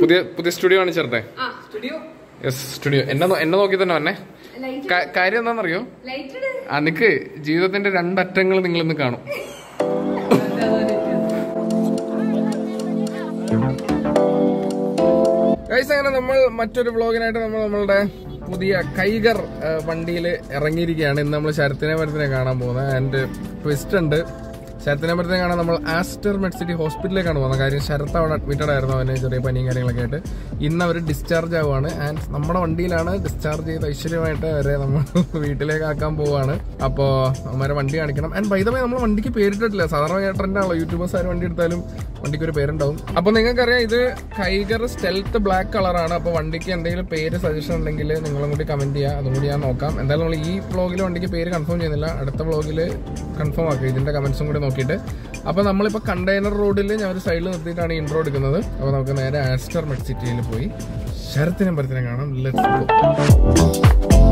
പുതിയ പുതിയ സ്റ്റുഡിയോ കാണിച്ചേരട്ടെ ആ സ്റ്റുഡിയോ യെസ് സ്റ്റുഡിയോ എന്നെ നോ- എന്നെ നോക്കി തന്നെ വന്നെ ലൈറ്റ് കാ- കാര്യം എന്താണെന്നറിയോ ലൈറ്റ് ഇട്. ആ നിക്ക് ജീവിതത്തിന്റെ രണ്ടറ്റങ്ങൾ നിങ്ങൾ ഇന്ന് കാണും ഗൈസ് അങ്ങനെ നമ്മൾ മറ്റൊരു വ്ളോഗിനായിട്ട് നമ്മൾ നമ്മളുടെ പുതിയ കൈഗർ വണ്ടിയിൽ ഇറങ്ങിയിരിക്കുകയാണ് ഇന്ന് നമ്മൾ ശരത്തിനെ മരത്തിനെ കാണാൻ പോകുന്നത് ആൻഡ് ട്വിസ്റ്റ് ഉണ്ട് ശരത്തിനെ മരത്തിനെ കാണാൻ നമ്മൾ ആസ്റ്റർ മെഡ്സിറ്റി ഹോസ്പിറ്റലിലേക്കാണ് പോകുന്നത് കാര്യം ശരത്ത് അവിടെ അഡ്മിറ്റഡ് ആയിരുന്നു അവന് ചെറിയ പനിയും കാര്യങ്ങളൊക്കെ ആയിട്ട് ഇന്ന് അവർ ഡിസ്ചാർജ് ആവുകയാണ് ആൻഡ് നമ്മുടെ വണ്ടിയിലാണ് ഡിസ്ചാർജ് ചെയ്ത് ഐശ്വര്യമായിട്ട് അവരെ നമ്മൾ വീട്ടിലേക്ക് ആക്കാൻ പോവുകയാണ് അപ്പോൾ അവന്മാരെ വണ്ടി കാണിക്കണം ആൻഡ് വൈദമായി നമ്മൾ വണ്ടിക്ക് പേരിട്ടിട്ടില്ല സാധാരണ ട്രെൻഡാണല്ലോ യൂട്യൂബേഴ്സ് ആരും വണ്ടി എടുത്താലും വണ്ടിക്ക് ഒരു പേരുണ്ടാവും അപ്പൊ നിങ്ങൾക്കറിയാം ഇത് കൈഗർ സ്റ്റെൽത്ത് ബ്ലാക്ക് കളറാണ് അപ്പൊ വണ്ടിക്ക് എന്തെങ്കിലും പേര് സജഷൻ ഉണ്ടെങ്കിൽ നിങ്ങളും കൂടി കമന്റ് ചെയ്യുക അതും കൂടി ഞാൻ നോക്കാം എന്തായാലും നമ്മൾ ഈ വ്ളോഗിൽ വണ്ടിക്ക് പേര് കൺഫേം ചെയ്യുന്നില്ല അടുത്ത വ്ളോഗിൽ കൺഫേം ആക്കുക ഇതിന്റെ കമന്റ്സും കൂടി നോക്കിയിട്ട് അപ്പൊ നമ്മളിപ്പോ കണ്ടെയ്നർ റോഡിൽ ഞാൻ ഒരു സൈഡിൽ നിർത്തിയിട്ടാണ് ഇൻട്രോ എടുക്കുന്നത് അപ്പൊ നമുക്ക് നേരെ ആസ്റ്റർ മെഡ് സിറ്റിയിൽ പോയി ശരത്തിനും പരത്തിനും കാണാം ലെറ്റ്സ് ഗോ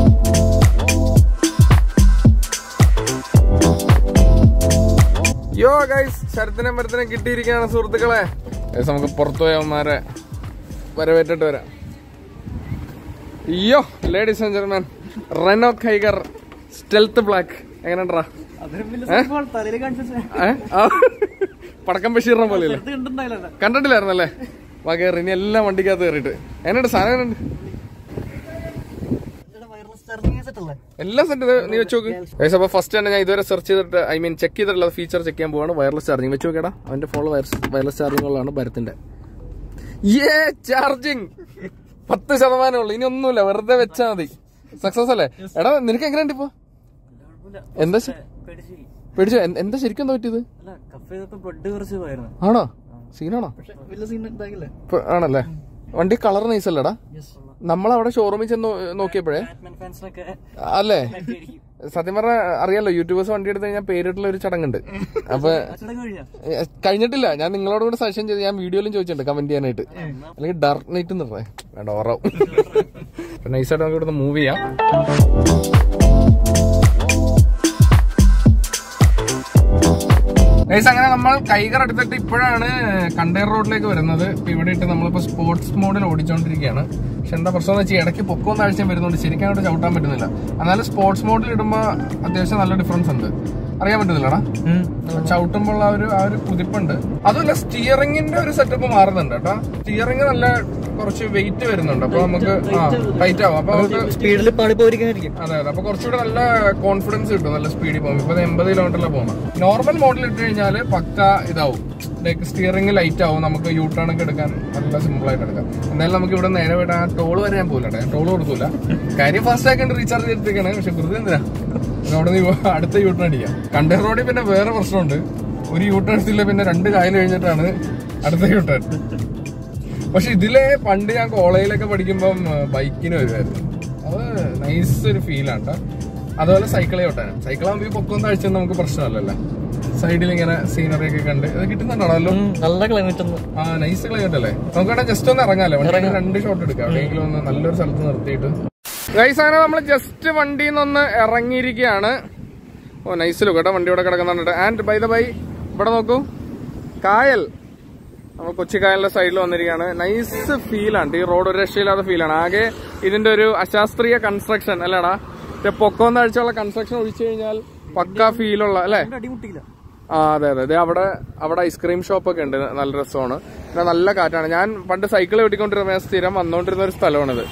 യോ ഗൈസ് ശരത്തിനെ മരത്തിനെ കിട്ടിയിരിക്കുകയാണ് സുഹൃത്തുക്കളെ Guys, നമുക്ക് പുറത്തു പോയവന്മാരെ വരവേറ്റിട്ട് വരാം അയ്യോ ladies and gentleman Renault Kiger stealth black എങ്ങനെണ്ടാ പടക്കം ബഷീറിനെ പോലെ കണ്ടിട്ടില്ലായിരുന്നല്ലേ വാ കയറി ഇനി എല്ലാം വണ്ടിക്കകത്ത് കയറിയിട്ട് എങ്ങനെയുണ്ട് സാധനം എങ്ങനെയുണ്ട് എല്ലാം സെറ്റ് നീ വെച്ച് നോക്ക് ഗൈസ് അപ്പൊ ഫസ്റ്റ് തന്നെ ഞാൻ ഇതുവരെ സെർച്ച് ചെയ്തിട്ട് ഐ മീൻ ചെക്ക് ചെയ്തിട്ടുള്ള ഫീച്ചർ ചെക്ക് ചെയ്യാൻ പോവാണ് വയർലെസ് ചാർജിങ് വെച്ച് നോക്കേടാ അവന്റെ ഫോൺ വയർലെസ് ചാർജിങ്ങുകളാണ് ഭരത്തിന്റെ ഏ ചാർജിങ് പത്ത് ശതമാനമേ ഉള്ളൂ ഇനി ഒന്നുമില്ല വെറുതെ വെച്ചാ മതി സക്സസ് അല്ലേ എടാ നിനക്ക് എങ്ങനെയുണ്ട് ഇപ്പൊ എന്താ ശ- പേടിച്ചോ എന്ത്- എന്താ ശരിക്കും എന്താ പറ്റിയത് ബ്ലഡ് കുറച്ച് പോയിരുന്നു ആണോ സീനാണോ വലിയ സീൻ ഉണ്ടാകില്ല ഇപ്പൊ ആണല്ലേ വണ്ടി കളർ നൈസ് അല്ലടാ നമ്മളവിടെ ഷോറൂമിൽ ചെന്ന് നോ- നോക്കിയപ്പോഴേ ബാറ്റ്മാൻ ഫാൻസിനൊക്കെ അല്ലേ സത്യം പറഞ്ഞ അറിയാലോ യൂട്യൂബേഴ്സ് വണ്ടി എടുത്ത് കഴിഞ്ഞാൽ പേരിട്ടുള്ള ഒരു ചടങ്ങുണ്ട് അപ്പൊ ചടങ്ങ് കഴിഞ്ഞാ ഏ, കഴിഞ്ഞിട്ടില്ല ഞാൻ നിങ്ങളോട് കൂടെ സജഷൻ ചെയ്ത് ഞാൻ വീഡിയോയിലും ചോദിച്ചിട്ടുണ്ട് കമന്റ് ചെയ്യാനായിട്ട് അല്ലെങ്കിൽ ഡാർക്ക് നൈറ്റ് എന്ന് പറയാം വേണ്ട ഓറാവും നൈസായിട്ട് നമുക്ക് ഇവിടുന്ന് മൂവ് ചെയ്യാം ഗൈസ് അങ്ങനെ നമ്മൾ കൈകർ എടുത്തിട്ട് ഇപ്പോഴാണ് കണ്ടെയ്നർ റോഡിലേക്ക് വരുന്നത് ഇപ്പൊ ഇവിടെ ഇട്ട് നമ്മളിപ്പോ സ്പോർട്സ് മോഡിൽ ഓടിച്ചോണ്ടിരിക്കുകയാണ് പക്ഷെ എന്താ പ്രശ്നം എന്ന് വെച്ചാൽ ഇടയ്ക്ക് പൊക്കവും താഴ്ചയും വരുന്നുണ്ട് ശരിക്കും അങ്ങോട്ട് ചവിട്ടാൻ പറ്റുന്നില്ല എന്നാലും സ്പോർട്സ് മോഡിൽ ഇടുമ്പോൾ അത്യാവശ്യം നല്ല ഡിഫറൻസ് ഉണ്ട് അറിയാൻ പറ്റുന്നില്ലടാ ചവിട്ടുമ്പോൾ ആ ഒരു ആ ഒരു കുതിപ്പുണ്ട് അതുമല്ല സ്റ്റിയറിംഗിന്റെ ഒരു സെറ്റപ്പ് മാറുന്നുണ്ട് കേട്ടോ സ്റ്റിയറിംഗ് നല്ല കുറച്ച് വെയിറ്റ് വരുന്നുണ്ട് അപ്പൊ നമുക്ക് ആ ടൈറ്റ് ആവും അപ്പൊ നമുക്ക് സ്പീഡിൽ പാടി പോയിരിക്കായിരിക്കും അതെ അതെ അപ്പൊ കുറച്ചുകൂടെ നല്ല കോൺഫിഡൻസ് കിട്ടും നല്ല സ്പീഡിൽ പോകും ഇപ്പൊ എൺപത് കിലോമീറ്ററിലാണ് പോകുന്നത് നോർമൽ മോഡൽ ഇട്ട് കഴിഞ്ഞാല് പക്ക ഇതാവും ലൈക്ക് സ്റ്റിയറിംഗ് ലൈറ്റ് ആവും നമുക്ക് യൂ ടേൺ ഒക്കെ എടുക്കാൻ നല്ല സിമ്പിൾ ആയിട്ട് എടുക്കാം എന്തായാലും നമുക്ക് ഇവിടെ നേരെ വിടാൻ ആ ടോൾ വരെ ഞാൻ പോകില്ല ഞാൻ ടോൾ കൊടുക്കൂല കാര്യം ഫാസ്റ്റ് ആക്കി റീചാർജ് ചെയ്തിരിക്കണേ പക്ഷെ വെറുതെ എന്തിനാ പിന്നെ അവിടെ നിന്ന് അടുത്ത യൂ ടേൺ അടിക്കാം കണ്ടേ റോഡിൽ പിന്നെ വേറെ പ്രശ്നമുണ്ട് ഒരു യൂ ടേൺ എടുത്തില്ല പിന്നെ രണ്ട് കായൽ കഴിഞ്ഞിട്ടാണ് അടുത്ത യൂ ടേൺ പക്ഷെ ഇതിലെ പണ്ട് ഞാൻ കോളേജിലൊക്കെ പഠിക്കുമ്പം ബൈക്കിന് വരുമായിരുന്നു അത് നൈസ് ഒരു ഫീലാണ് കേട്ടോ അതുപോലെ സൈക്കിളെ ഓട്ടാനും സൈക്കിളാകുമ്പോൾ ഈ പൊക്കം താഴ്ച നമുക്ക് പ്രശ്നമല്ലല്ലോ സൈഡിൽ ഇങ്ങനെ സീനറി ഒക്കെ കണ്ട് ഇത് കിട്ടുന്നുണ്ടാണല്ലോ നല്ല ക്ലൈമറ്റ് ഒന്ന് ആ നൈസ് ക്ലൈമറ്റ് അല്ലേ നമുക്ക് വേണേ ജസ്റ്റ് ഒന്ന് ഇറങ്ങാലോ വണ്ടി രണ്ട് ഷോട്ട് എടുക്കാം എവിടെയെങ്കിലും ഒന്ന് നല്ലൊരു സ്ഥലത്ത് നിർത്തിയിട്ട് ഗൈസ് അങ്ങനെ നമ്മൾ ജസ്റ്റ് വണ്ടിയിൽ നിന്നൊന്ന് ഇറങ്ങിയിരിക്കുകയാണ് ഓ നൈസ് ലുക്ക് കേട്ടോ വണ്ടി ഇവിടെ കിടക്കുന്നുണ്ട് ആൻഡ് ബൈ ദ ബൈ ഇവിടെ നോക്കൂ കായൽ നമ്മൾ കൊച്ചിക്കായലിന്റെ സൈഡിൽ വന്നിരിക്കുകയാണ് നൈസ് ഫീലാണ് ഈ റോഡ് ഒരു രക്ഷയില്ലാത്ത ഫീലാണ് ആകെ ഇതിന്റെ ഒരു അശാസ്ത്രീയ കൺസ്ട്രക്ഷൻ അല്ലേടാ മറ്റേ പൊക്കവും താഴ്ചയുള്ള കൺസ്ട്രക്ഷൻ ഒഴിച്ചു കഴിഞ്ഞാൽ പക്ക ഫീലുള്ള അല്ലേ അടിമുട്ടിയില്ല ആ അതെ അതെ അതെ അവിടെ അവിടെ ഐസ്ക്രീം ഷോപ്പ് ഒക്കെ ഉണ്ട് നല്ല രസമാണ് പിന്നെ നല്ല കാറ്റാണ് ഞാൻ പണ്ട് സൈക്കിൾ വെട്ടിക്കൊണ്ടിരുന്ന സ്ഥിരം വന്നുകൊണ്ടിരുന്ന ഒരു സ്ഥലമാണിത്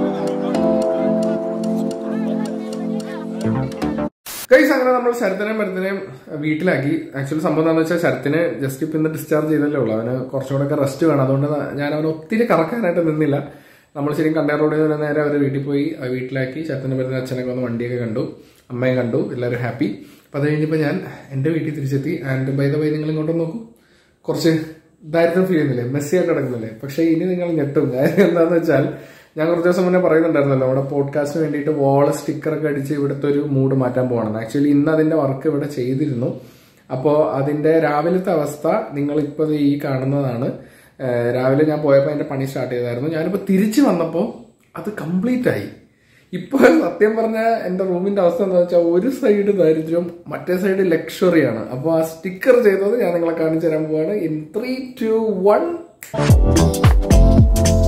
കൈസ് അങ്ങനെ നമ്മൾ ശരത്തിനെയും മരുന്നിനെയും വീട്ടിലാക്കി ആക്ച്വലി സംഭവം എന്താണെന്ന് വെച്ചാൽ ശരത്തിന് ജസ്റ്റ് ഇപ്പം ഇന്ന് ഡിസ്ചാർജ് ചെയ്തല്ലേ ഉള്ളൂ അവന് കുറച്ചുകൂടെ ഒക്കെ റെസ്റ്റ് വേണം അതുകൊണ്ട് ഞാൻ അവന് ഒത്തിരി കറക്കാനായിട്ട് നിന്നില്ല നമ്മൾ ശരിക്കും കണ്ടേ റോഡിൽ നിന്ന് നേരെ അവർ വീട്ടിൽ പോയി ആ വീട്ടിലാക്കി ശരത്തിന് മരുന്ന് അച്ഛനൊക്കെ വന്ന് വണ്ടിയൊക്കെ കണ്ടു അമ്മയെ കണ്ടു എല്ലാവരും ഹാപ്പി അപ്പം അത് കഴിഞ്ഞപ്പോൾ ഞാൻ എൻ്റെ വീട്ടിൽ തിരിച്ചെത്തി ആൻഡ് ബൈ ദ ബൈ നിങ്ങൾ ഇങ്ങോട്ട് നോക്കൂ കുറച്ച് ദാരിദ്ര്യം ഫീൽ ചെയ്യുന്നില്ലേ മെസ്സി ആയിട്ട് കിടക്കുന്നില്ലേ പക്ഷേ ഇനി നിങ്ങൾ ഞെട്ടും കാര്യം എന്താണെന്ന് വെച്ചാൽ ഞാൻ കുറച്ച് ദിവസം മുന്നേ പറയുന്നുണ്ടായിരുന്നല്ലോ നമ്മുടെ പോഡ്കാസ്റ്റിന് വേണ്ടിയിട്ട് വാള് സ്റ്റിക്കറൊക്കെ അടിച്ച് ഇവിടുത്തെ ഒരു മൂഡ് മാറ്റാൻ പോകണം ആക്ച്വലി ഇന്ന് അതിന്റെ വർക്ക് ഇവിടെ ചെയ്തിരുന്നു അപ്പോൾ അതിന്റെ രാവിലത്തെ അവസ്ഥ നിങ്ങൾ ഇപ്പോൾ ഈ കാണുന്നതാണ് ഏഹ് രാവിലെ ഞാൻ പോയപ്പോൾ അതിന്റെ പണി സ്റ്റാർട്ട് ചെയ്തായിരുന്നു ഞാനിപ്പോൾ തിരിച്ചു വന്നപ്പോൾ അത് കംപ്ലീറ്റ് ആയി ഇപ്പൊ സത്യം പറഞ്ഞ എന്റെ റൂമിന്റെ അവസ്ഥ എന്താ വെച്ചാൽ ഒരു സൈഡ് ദാരിദ്ര്യം മറ്റേ സൈഡ് ലക്ഷറിയാണ് അപ്പോൾ ആ സ്റ്റിക്കർ ചെയ്തത് ഞാൻ നിങ്ങളെ കാണിച്ചു തരാൻ പോവാണ് ഇൻ ത്രീ ടു വൺ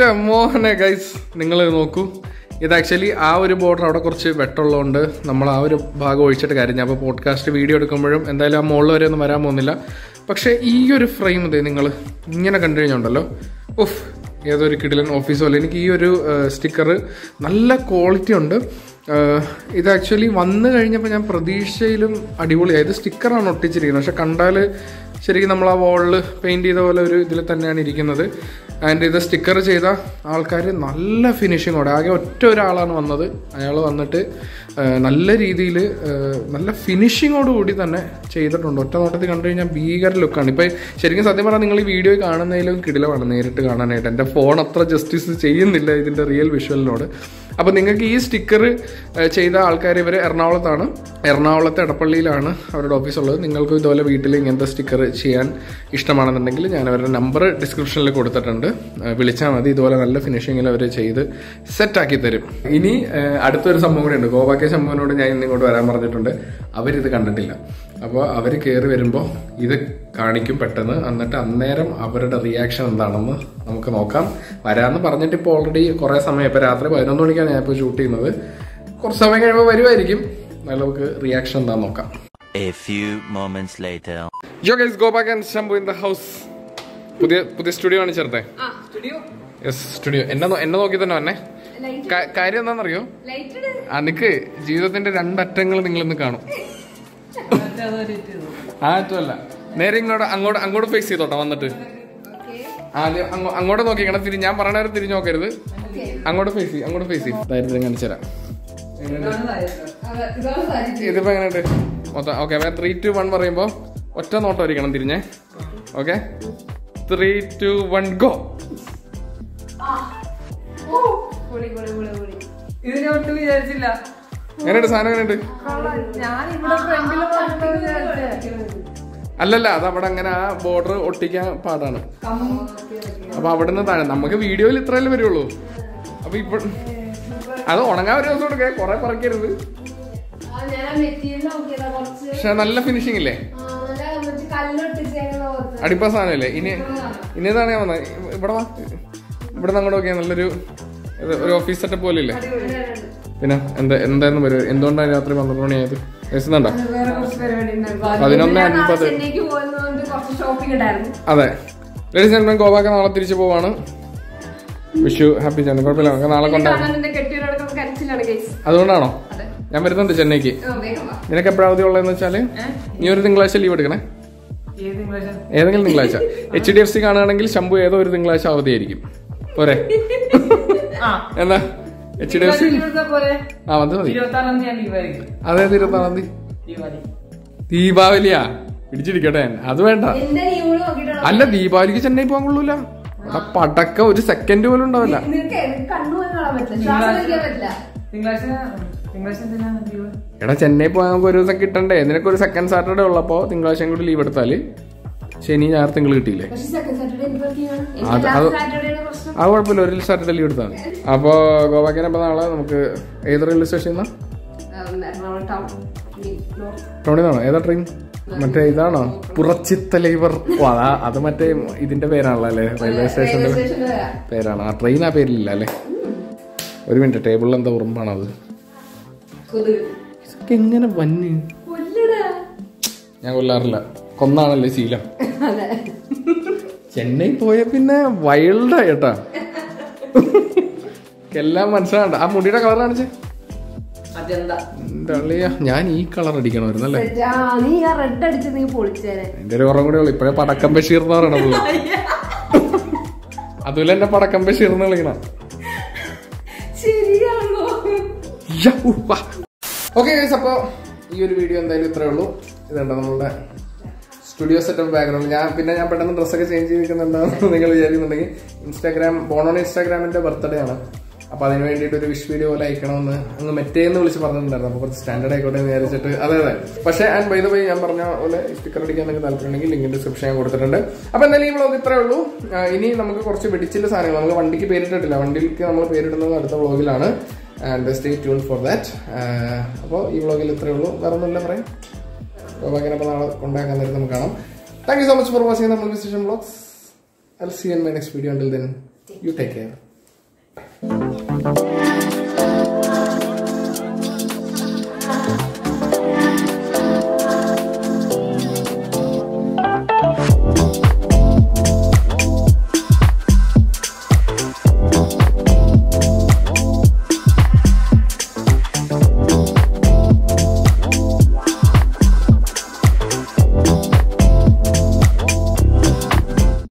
എൻ്റെ മോഹനെ ഗൈസ് നിങ്ങൾ നോക്കൂ ഇത് ആക്ച്വലി ആ ഒരു ബോർഡർ അവിടെ കുറച്ച് വെട്ടമുള്ളതുകൊണ്ട് നമ്മൾ ആ ഒരു ഭാഗം ഒഴിച്ചിട്ട് കാര്യം ഞാൻ അപ്പോൾ പോഡ്കാസ്റ്റ് വീഡിയോ എടുക്കുമ്പോഴും എന്തായാലും ആ മുകളിൽ വരെ ഒന്നും വരാൻ പോകുന്നില്ല പക്ഷേ ഈ ഒരു ഫ്രെയിം ഇതേ നിങ്ങൾ ഇങ്ങനെ കണ്ടു കഴിഞ്ഞുണ്ടല്ലോ ഉഫ് ഏതൊരു കിടിലൻ ഓഫീസ് പോലെ എനിക്ക് ഈ ഒരു സ്റ്റിക്കർ നല്ല ക്വാളിറ്റി ഉണ്ട് ആഹ് ഇത് ആക്ച്വലി വന്നു കഴിഞ്ഞപ്പോൾ ഞാൻ പ്രതീക്ഷയിലും അടിപൊളിയായി ഇത് സ്റ്റിക്കറാണ് ഒട്ടിച്ചിരിക്കുന്നത് പക്ഷെ കണ്ടാൽ ശരിക്കും നമ്മൾ ആ വാളിൽ പെയിൻറ് ചെയ്ത പോലെ ഒരു ഇതിൽ തന്നെയാണ് ഇരിക്കുന്നത് ആൻഡ് ഇത് സ്റ്റിക്കർ ചെയ്ത ആൾക്കാർ നല്ല ഫിനിഷിങ്ങോടെ ആകെ ഒറ്റ ഒരാളാണ് വന്നത് അയാൾ വന്നിട്ട് ആഹ് നല്ല രീതിയിൽ നല്ല ഫിനിഷിങ്ങോട് കൂടി തന്നെ ചെയ്തിട്ടുണ്ട് ഒറ്റ നോട്ടത്തിൽ കണ്ടു കഴിഞ്ഞാൽ ഭീകര ലുക്കാണ് ഇപ്പം ശരിക്കും സത്യം പറഞ്ഞാൽ നിങ്ങൾ ഈ വീഡിയോ കാണുന്നതിലും കിടിലമാണ് നേരിട്ട് കാണാനായിട്ട് എൻ്റെ ഫോൺ അത്ര ജസ്റ്റിസ് ചെയ്യുന്നില്ല ഇതിൻ്റെ റിയൽ വിഷ്വലിനോട് അപ്പോൾ നിങ്ങൾക്ക് ഈ സ്റ്റിക്കർ ചെയ്ത ആൾക്കാർ ഇവർ എറണാകുളത്താണ് എറണാകുളത്ത് എടപ്പള്ളിയിലാണ് അവരുടെ ഓഫീസ് ഉള്ളത് നിങ്ങൾക്ക് ഇതുപോലെ വീട്ടിൽ ഇങ്ങനത്തെ സ്റ്റിക്കർ ചെയ്യാൻ ഇഷ്ടമാണെന്നുണ്ടെങ്കിൽ ഞാൻ അവരുടെ നമ്പർ ഡിസ്ക്രിപ്ഷനിൽ കൊടുത്തിട്ടുണ്ട് വിളിച്ചാൽ മതി ഇതുപോലെ നല്ല ഫിനിഷിങ്ങിൽ അവർ ചെയ്ത് സെറ്റാക്കി തരും ഇനി ഏഹ്, അടുത്തൊരു സംഭവം കൂടെ ഉണ്ട് ഗോവാക്കെ ശംഭുവിനോട് ഞാൻ ഇന്ന് ഇങ്ങോട്ട് വരാൻ പറഞ്ഞിട്ടുണ്ട് അവരിത് കണ്ടിട്ടില്ല അപ്പോൾ അവർ കയറി വരുമ്പോൾ ഇത് കാണിക്കും പെട്ടെന്ന് എന്നിട്ട് അന്നേരം അവരുടെ റിയാക്ഷൻ എന്താണെന്ന് നമുക്ക് നോക്കാം വരാമെന്ന് പറഞ്ഞിട്ട് ഇപ്പോൾ ഓൾറെഡി കുറേ സമയം ഇപ്പോൾ രാത്രി പതിനൊന്ന് മണിക്കാണ് ഞാൻ ഇപ്പോൾ ഷൂട്ട് ചെയ്യുന്നത് കുറച്ച് സമയം കഴിയുമ്പോൾ വരുമായിരിക്കും എന്നാലും നമുക്ക് റിയാക്ഷൻ എന്താണെന്ന് നോക്കാം A few moments later. ജോ guys go back and Shambhu in the house പുതിയ പുതിയ സ്റ്റുഡിയോ ആണ് ചേർത്തെ യെസ് സ്റ്റുഡിയോ എന്നെ നോ- എന്നെ നോക്കി തന്നെ വന്നെ കാ- കാര്യം എന്താണെന്നറിയോ ആ നിക്ക് ജീവിതത്തിന്റെ രണ്ടറ്റങ്ങൾ നിങ്ങൾ ഇന്ന് കാണും ആ അറ്റമല്ല നേരെ ഇങ്ങോട്ട് അങ്ങോട്ട് അങ്ങോട്ട് ഫേസ് ചെയ്തോട്ടെ വന്നിട്ട് ആദ്യം അങ്ങോ- അങ്ങോട്ട് നോക്കിക്കണം തിരി ഞാൻ പറയണവരെ തിരിഞ്ഞു നോക്കരുത് അങ്ങോട്ട് ഫേസ് ചെയ്യും അങ്ങോട്ട് ഫേസ് ചെയ്യും ദാരിദ്ര്യം കാണിച്ചു തരാം ഇതിപ്പോ എങ്ങനെയുണ്ട് മൊത്തം ഓക്കെ ത്രീ ടു വൺ പറയുമ്പോ ഒറ്റ നോട്ടം ഇരിക്കണം തിരിഞ്ഞേ okay three two one go ഇതിനൊട്ടും വിചാരിച്ചില്ല എങ്ങനെയുണ്ട് സാധനം എങ്ങനെയുണ്ട് ഞാൻ ഇവിടെ ഫ്രണ്ടിൽ അല്ലല്ല അത് അവിടെ അങ്ങനെ ആ ബോർഡർ ഒട്ടിക്കാൻ പാടാണ് അപ്പൊ അവിടുന്ന് താഴെ നമുക്ക് വീഡിയോയിൽ ഇത്രയല്ലേ വരുള്ളൂ അപ്പൊ ഇപ്പൊ അത് ഉണങ്ങാൻ ഒരു ദിവസം കൊടുക്കേ കൊറേ പറക്കരുത് പക്ഷെ നല്ല ഫിനിഷിംഗ് ഇല്ലേ അടിപ്പ സാധനമല്ലേ ഇനി ഇനി ഇതാണ് ഞാൻ വന്നത് ഇവിടെ വാ ഇവിടെ നിന്ന് അങ്ങോട്ട് നോക്കിയാൽ നല്ലൊരു ഇത് ഒരു ഓഫീസ് സെറ്റപ്പ് പോലെ ഇല്ലേ പിന്നെ എന്താ എന്തായിരുന്നു പരിപാടി എന്തുകൊണ്ടാണ് രാത്രി പന്ത്രണ്ട് മണിയായത് രസിന്നുണ്ടോ വേറെ കുറച്ച് പരിപാടി ഉണ്ടായിരുന്നു പതിനൊന്ന് അൻപത് ചെന്നൈക്ക് പോകുന്നതുകൊണ്ട് കുറച്ച് ഷോപ്പിംഗ് ഉണ്ടായിരുന്നു അതെ ലേഡീസ് ആൻഡ് ഗോവാക്ക നാളെ തിരിച്ചു പോവാണ് വിഷു ഹാപ്പി ചെന്നൈ കുഴപ്പമില്ല നമുക്ക് നാളെ കൊണ്ടാകും കാണാൻ എന്റെ കെട്ടിയോടൊക്കെ കരച്ചിലാണ് കേസ് അതുകൊണ്ടാണോ അതെ ഞാൻ വരുന്നുണ്ട് ചെന്നൈക്ക് ഓ, വേഗം വാ നിനക്ക് എപ്പോഴാ അവധി ഉള്ളതെന്ന് വെച്ചാല് നീ ഒരു തിങ്കളാഴ്ച ലീവ് എടുക്കണേ ഏത് തിങ്കളാഴ്ച ഏതെങ്കിലും തിങ്കളാഴ്ച എച്ച് ഡി എഫ് സി കാണുകയാണെങ്കിൽ ശംഭു ഏതോ ഒരു തിങ്കളാഴ്ച അവധിയായിരിക്കും പോരെ ആ എന്താ എച്ച് ഡി എഫ് സി ഇരുപതാ പോലെ ആ അത് മതി ഇരുപത്തി ആറാം തീയതി ഞാൻ ലീവായിരിക്കും അതെ ഇരുപത്താറാം തീയതി ദീപാവലി ദീപാവലിയാ പിടിച്ചിരിക്കട്ടെ അത് വേണ്ട എന്റെ ലീവ് നോക്കിയിട്ടാണ് അല്ല ദീപാവലിക്ക് ചെന്നൈ പോകാൻ കൊള്ളൂല അവിടെ പടക്ക ഒരു സെക്കൻഡ് പോലും ഉണ്ടാവില്ല നിനക്ക് കണ്ണു പോയി കാണാൻ പറ്റില്ല ശ്വാസം വലിക്കാൻ പറ്റില്ല തിങ്കളാഴ്ച തിങ്കളാഴ്ച എന്തിനാ ലീവ് എടാ ചെന്നൈ പോയാൽ നമുക്ക് ഒരു ദിവസം കിട്ടണ്ടേ നിനക്ക് ഒരു സെക്കൻഡ് സാറ്റർഡേ ഉള്ളപ്പോ തിങ്കളാഴ്ചയും കൂടി ലീവ് എടുത്താല് ശനി ഞായർ തിങ്കൾ കിട്ടിയില്ലേ പക്ഷെ സെക്കൻഡ് സാറ്റർഡേ എനിക്ക് work ചെയ്യണം. അത് എനിക്ക് അത് last Saturday ആണ് പ്രശ്നം ആ കുഴപ്പമില്ല ഒരു സാറ്റർഡേ ലീവ് എടുത്താൽ മതി അപ്പോ ഗോവാക്കിനപ്പോ നാളെ നമുക്ക് ഏത് റെയിൽവേ സ്റ്റേഷൻ ഉം, എറണാകുളം ടൗൺ നോർത്ത് ടൗണിന്നാണോ ഏതാ ട്രെയിൻ മറ്റേ ഇതാണോ പുറച്ചിത്തലൈവർ ഓ അതാ അത് മറ്റേ ഇതിന്റെ പേരാണല്ലോ അല്ലേ റെയിൽവേ സ്റ്റേഷന്റെ റെയിൽവേ സ്റ്റേഷനിൽ വരാം പേരാണ് ആ ട്രെയിൻ ആ പേരിലില്ല അല്ലേ ഒരു മിനിറ്റ് ടേബിളിൽ എന്താ ഉറുമ്പാണത് കൊതുക് ഇതൊക്കെ എങ്ങനെ വന്ന് കൊല്ലടാ ഞാൻ കൊല്ലാറില്ല കൊന്നാണല്ലേ ശീലം അതെ ചെന്നൈ പോയ പിന്നെ വൈൽഡാ കേട്ടാ എല്ലാം മനസ്സിലാണ്ട് ആ മുടിയുടെ കളർ കാണിച്ചേ അതെന്താ എന്താ ഉള്ളിയാ ഞാൻ ഈ കളർ അടിക്കണമായിരുന്നു അല്ലേ ആ, നീ ആ റെഡ് അടിച്ച് നീ പൊളിച്ചേനെ എന്റെ ഒരു കുറം കൂടെ ഉള്ളു ഇപ്പഴേ പടക്കം ബഷീർ എന്ന് പറയണ പുള്ളി അതുപോലെ എന്നെ പടക്കം ബഷീർ എന്ന് വിളിക്കണം ശരിയാണോ ഓക്കെ ഗൈസ് അപ്പോൾ ഈ ഒരു വീഡിയോ എന്തായാലും ഇത്രേ ഉള്ളൂ ഇതുണ്ട് നമ്മളുടെ സ്റ്റുഡിയോ സെറ്റപ്പ് ബാക്ക്ഗ്രൗണ്ട് ഞാൻ പിന്നെ ഞാൻ പെട്ടെന്ന് ഡ്രസ്സൊക്കെ ചേഞ്ച് ചെയ്തിരിക്കുന്നുണ്ടാവും നിങ്ങൾ വിചാരിക്കുന്നുണ്ടെങ്കിൽ ഇൻസ്റ്റാഗ്രാം ബോണോൺ ഇൻസ്റ്റാഗ്രാമിന്റെ ബർത്ത്ഡേ ആണ് അപ്പൊ അതിന് വേണ്ടിയിട്ട് ഒരു വിഷ് വീഡിയോ പോലെ അയക്കണമെന്ന് അങ്ങ് മെറ്റേന്ന് വിളിച്ച് പറഞ്ഞിട്ടുണ്ടായിരുന്നു അപ്പൊ കുറച്ച് സ്റ്റാൻഡേർഡ് ആയിക്കോട്ടെ എന്ന് വിചാരിച്ചിട്ട് അതെ അതെ പക്ഷേ ആൻഡ് ബൈ ദ വൈ ഞാൻ പറഞ്ഞ പോലെ സ്റ്റിക്കർ അടിക്കാൻ നിങ്ങൾക്ക് താല്പര്യമുണ്ടെങ്കിൽ ലിങ്ക് ഡിസ്ക്രിപ്ഷൻ ഞാൻ കൊടുത്തിട്ടുണ്ട് അപ്പൊ എന്തായാലും ഈ വ്ളോഗ് ഇത്രേ ഉള്ളൂ ആ, ഇനി നമുക്ക് കുറച്ച് വെടിച്ചില്ല സാധനങ്ങൾ നമുക്ക് വണ്ടിക്ക് പേരിട്ടിട്ടില്ല വണ്ടിക്ക് നമ്മൾ പേരിടുന്നത് അടുത്ത വ്ളോഗിലാണ് and stay tune for that അപ്പോൾ ഈ വ്ളോഗിൽ ഇത്രേ ഉള്ളൂ വേറെ ഒന്നുമില്ല പറയാം അപ്പോൾ അങ്ങനെ അപ്പോൾ നാളെ കൊണ്ടാക്കാൻ നേരം നമുക്ക് കാണാം thank you so much for watching നമ്മൾ vision vlogs I see in my next video until then you take care Thank